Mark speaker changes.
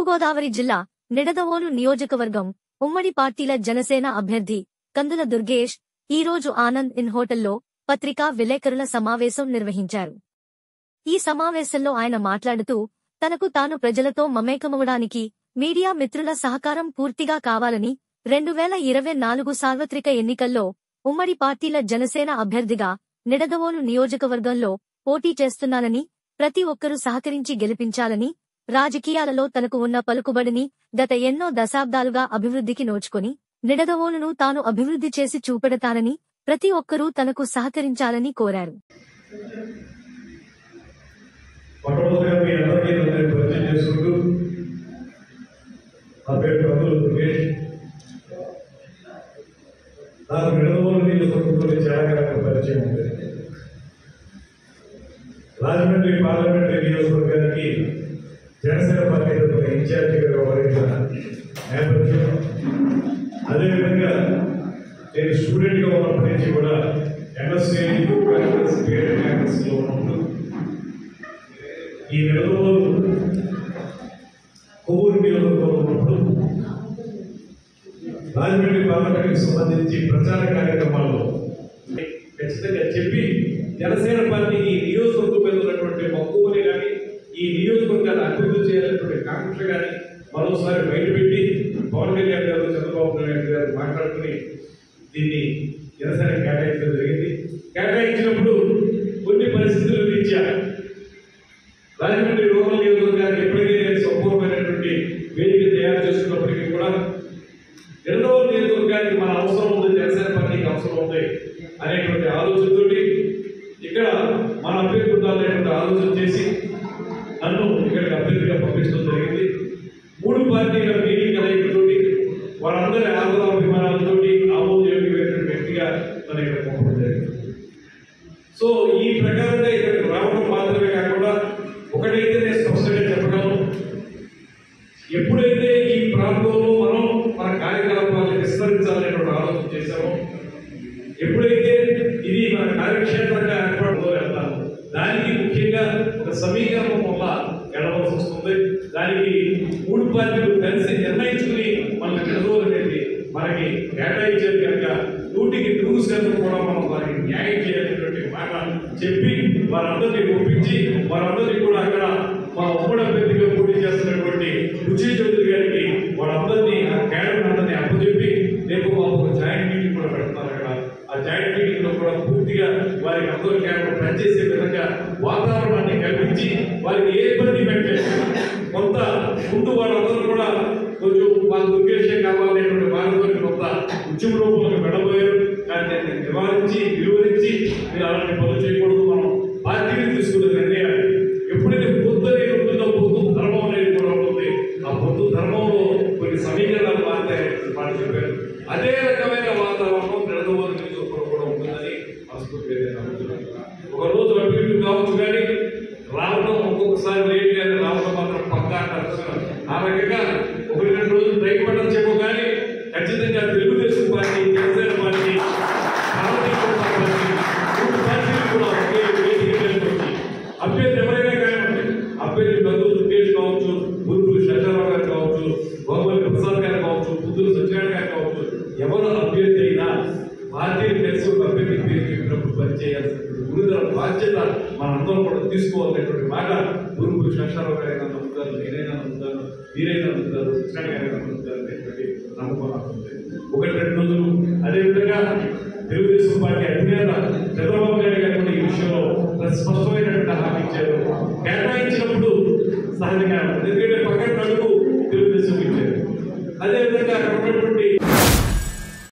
Speaker 1: తూర్పుగోదావరి జిల్లా నిడదవోలు నియోజకవర్గం ఉమ్మడి పార్టీల జనసేన అభ్యర్థి కందుల దుర్గేష్ ఈ రోజు ఆనంద్ ఇన్ హోటల్లో పత్రికా విలేకరుల సమావేశం నిర్వహించారు ఈ సమావేశంలో ఆయన మాట్లాడుతూ తనకు తాను ప్రజలతో మమేకమవడానికి మీడియా మిత్రుల సహకారం పూర్తిగా కావాలని రెండు వేల ఇరవై నాలుగు సార్వత్రిక ఎన్నికల్లో ఉమ్మడి పార్టీల జనసేన అభ్యర్థిగా నిడదవోలు నియోజకవర్గంలో పోటీ చేస్తున్నానని ప్రతి ఒక్కరూ సహకరించి గెలిపించాలని రాజకీయాలలో తనకు ఉన్న పలుకుబడిని గత ఎన్నో దశాబ్దాలుగా అభివృద్ధికి నోచుకొని నిడదవోలును తాను అభివృద్ధి చేసి చూపెడతానని ప్రతి ఒక్కరూ తనకు సహకరించాలని కోరారు
Speaker 2: మొట్టమొదటిగా మీ అందరికీ నన్ను పరిచయం చేసుకుంటూ నా పేరు కందులు దుర్గేష్ నాకు నిడదవోలు నియోజకవర్గంలో చాలా కాలం పరిచయం ఉంది రాజమండ్రి పార్లమెంటరీ నియోజకవర్గానికి జనసేన పార్టీ తరఫున ఇన్ఛార్జిగా వ్యవహరించిన నేపథ్యం అదేవిధంగా నేను స్టూడెంట్గా ఉన్నప్పటి నుంచి కూడా ఎంఎస్సీ కాంగ్రెస్ కాంగ్రెస్లో ఉన్నప్పుడు ఈ నెలలో కొవ్వూరు నియోజకవర్గంలో ఉన్నప్పుడు రాజమండ్రి పార్లమెంట్కి సంబంధించి ప్రచార కార్యక్రమాల్లో ఖచ్చితంగా చెప్పి జనసేన పార్టీకి ఈ నియోజకవర్గం మీద ఉన్నటువంటి మక్కువని కానీ ఈ నియోజకవర్గాన్ని అభివృద్ధి చేయాలనేటువంటి కాంక్ష కానీ మరోసారి బయటపెట్టి పవన్ కళ్యాణ్ గారు చంద్రబాబు నాయుడు గారు మాట్లాడుకుని దీన్ని జనసేన కేటాయించడం జరిగింది కేటాయించినప్పుడు కొన్ని పరిస్థితులు రీత్యా రాజమండ్రి రూరల్ నియోజకవర్గానికి ఎప్పటికీ నేను సంపూర్ణమైనటువంటి వేదిక తయారు చేసుకున్నప్పటికీ కూడా రెండవ నియోజకవర్గానికి మన అవసరం ఉంది జనసేన పార్టీకి అవసరం ఉంది అనేటువంటి ఆలోచనతోటి ఇక్కడ మన అభ్యర్థి ఉండాలనేటువంటి ఆలోచన చేసి నన్ను ఇక్కడికి అభ్యర్థిగా పంపించడం జరిగింది మూడు పార్టీల మీటింగ్ కలయికతోటి వారందరి ఆదరాభిమానాలతోటి ఆమోదయోగ్యమైనటువంటి వ్యక్తిగా నన్ను ఇక్కడ పంపడం జరిగింది సో ఈ ప్రకారంగా ఇక్కడికి రావడం మాత్రమే కాకుండా ఒకటైతే నేను స్పష్టంగా చెప్పగలను ఎప్పుడైతే ఈ ప్రాంతంలో మనం మన కార్యకలాపాలను విస్తరించాలనేటువంటి ఆలోచన చేశామో ఎప్పుడైతే ఇది మన కార్యక్షేత్రంగా ఏర్పడదో వెళ్తాము దానికి ముఖ్యంగా ఒక సమీకరణం వల్ల వెళ్ళవలసి వస్తుంది దానికి మూడు పార్టీలు కలిసి నిర్ణయించుకుని మనకు నిలదోలనేది మనకి కేటాయించారు కనుక నూటికి నూరు శాతం కూడా మనం వారికి న్యాయం చేయాలనేటువంటి మాట చెప్పి వారందరినీ ఒప్పించి వారందరినీ కూడా అక్కడ మా ఉమ్మడి అభ్యర్థిగా పోటీ చేస్తున్నటువంటి రుచి చౌదరి గారికి వాళ్ళందరినీ ఆ క్యాడర్ అందరినీ అప్పచెప్పి రేపు మాకు ఒక జాయింట్ మీటింగ్ కూడా పెడతారు అక్కడ ఆ జాయింట్ మీటింగ్ లో కూడా పూర్తిగా వారికి అందరూ క్యాడర్ పనిచేసే విధంగా వాతావరణాన్ని కల్పించి వారికి ఏ ఇబ్బంది పెట్టలేదు కొంత ముందు వాళ్ళందరూ కూడా కొంచెం మాకు దుర్గేషం కావాలనేటువంటి వారితో కొంత ఉద్యమ రూపంలో వెళ్ళబోయారు కానీ దాన్ని నివారించి విలువరించి మీరు అలాంటి పనులు చేయకూడదు మనం పార్టీని తీసుకున్న నిర్ణయాలు ఎప్పుడైతే పొత్తు అనేది ఉంటుందో పొత్తు ధర్మం అనేది కూడా ఉంటుంది ఆ పొత్తు ధర్మంలో కొన్ని సమీకరణాలు మారుతాయని మాట చెప్పారు అదే రకమైన వాతావరణం నిడదవోలు నియోజకవర్గం కూడా ఉంటుందని మనస్ఫూర్తిగా నేను నమ్ముతున్నాను ఒక రోజు అటు ఇటు కావచ్చు కానీ రావడం ఒక్కొక్కసారి లేట్ కానీ రావడం మాత్రం పక్కా అంటారు ఆ రకంగా ఒకటి రెండు రోజులు బ్రేక్ పడడం చెప్పు కానీ ఖచ్చితంగా Telugu Desam party Janasena party Bharatiya Janata party మూడు పార్టీలు కూడా ఒకే వేదిక మీదకి వచ్చి అభ్యర్థి ఎవరైనా కానివ్వండి అభ్యర్థి బంధువు దుర్గేష్ కావచ్చు గురుకులు శంకరరావు గారు కావచ్చు గోపాల్ ప్రసాద్ గారు కావచ్చు పుత్తూరు సత్యనారాయణ గారు కావచ్చు ఎవరు అభ్యర్థి అయినా పార్టీని తెలిసి ఒక అభ్యర్థి పేరు చెప్పినప్పుడు పనిచేయాల్సిన గురుదర బాధ్యత మనందరం కూడా తీసుకోవాలనేటువంటి మాట గురుకులు శంకరరావు గారైనా నమ్ముతారు నేనైనా నమ్ముతాను మీరైనా నమ్ముతారు సత్యనారాయణ గారైనా నమ్ముతారు అనేటువంటి నమ్మకం నాకు ఉంది ఒకటి రెండు రోజులు అదేవిధంగా తెలుగుదేశం పార్టీ అధినేత చంద్రబాబు నాయుడు గారు కూడా ఈ విషయంలో ఒక స్పష్టమైనటువంటి హామీ ఇచ్చారు కేటాయించినప్పుడు సహజంగా ఉంటుంది. ఎందుకంటే పక్కన అడుగు తెలుగుదేశం ఇచ్చారు అదేవిధంగా అక్కడ ఉన్నటువంటి